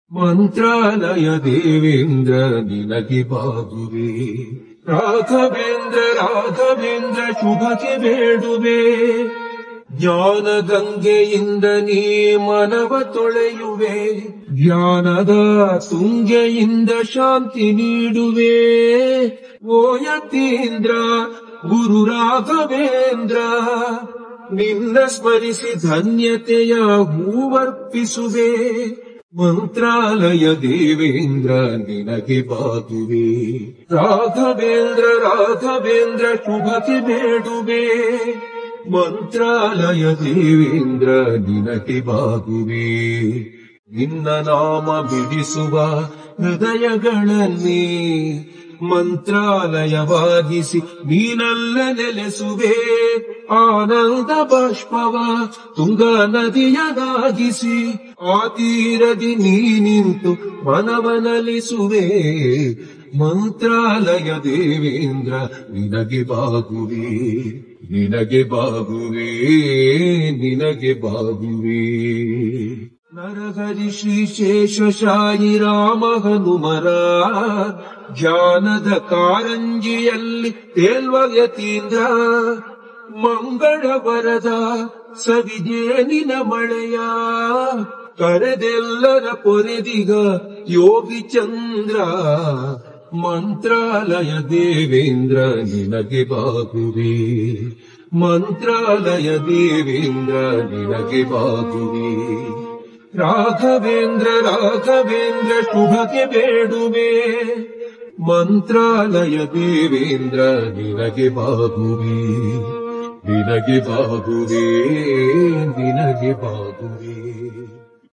ಮಂತ್ರಾಲಯ ದೇವೇಂದ್ರ ನಿನಗೆ ಬಾಗುವೆ ರಾಘವೇಂದ್ರ ರಾಘವೇಂದ್ರ ಶುಭಕ್ಕೆ ಬೇಡುವೆ ಜ್ಞಾನ ಗಂಗೆಯಿಂದ ನೀ ಮನವ ತೊಳೆಯುವೆ ಜ್ಞಾನದ ತುಂಗೆಯಿಂದ ಶಾಂತಿ ನೀಡುವೆ ಓ ಯತೀಂದ್ರ ಗುರು ರಾಘವೇಂದ್ರ ನಿನ್ನ ಸ್ಮರಿಸಿ ಧನ್ಯತೆಯ ಹೂವರ್ಪಿಸುವೆ ಮಂತ್ರಾಲಯ ದೇವೇಂದ್ರ ನಿನಗೆ ಬಾಗುವೆ ರಾಘವೇಂದ್ರ ರಾಘವೇಂದ್ರ ಶುಭಕ್ಕೆ ಬೇಡುವೆ ಮಂತ್ರಾಲಯ ದೇವೇಂದ್ರ ನಿನಗೆ ಬಾಗುವೆ ನಿನ್ನ ನಾಮ ಬಿಡಿಸುವ ಹೃದಯಗಳನ್ನೇ ಮಂತ್ರಾಲಯವಾಗಿಸಿ ನೀನಲ್ಲ ನೆಲೆಸುವೆ ಆನಂದ ಬಾಷ್ಪವ ತುಂಗ ನದಿಯದಾಗಿಸಿ ಆ ತೀರದಿ ನೀ ನಿಂತು ಮನವನಲಿಸುವೆ ಮಂತ್ರಾಲಯ ದೇವೇಂದ್ರ ನಿನಗೆ ಬಾಗುವೆ ನಿನಗೆ ಬಾಗುವೆ ನಿನಗೆ ಬಾಗುವೆ ನರಹರಿ ಶ್ರೀ ಶೇಷಶಾಯಿ ರಾಮ ಹನುಮರ ಧ್ಯಾನದ ಕಾರಂಜಿಯಲ್ಲಿ ತೇಲ್ವ ಯತೀಂದ್ರ ಮಂಗಳ ವರದ ಸವಿಜೇನಿನ ಮಳೆಯ ಕರೆದೆಲ್ಲರ ಪೊರೆದಿಗ ಯೋಗಿ ಚಂದ್ರ ಮಂತ್ರಾಲಯ ದೇವೇಂದ್ರ ನಿನಗೆ ಬಾಗುವೆ ಮಂತ್ರಾಲಯ ದೇವೇಂದ್ರ ನಿನಗೆ ಬಾಗುವೆ ರಾಘವೇಂದ್ರ ರಾಘವೇಂದ್ರ ಶುಭಕ್ಕೆ ಬೇಡುವೆ ಮಂತ್ರಾಲಯ ದೇವೇಂದ್ರ ನಿನಗೆ ಬಾಗುವೆ ನಿನಗೆ ಬಾಗುವೆ ನಿನಗೆ ಬಾಗುವೆ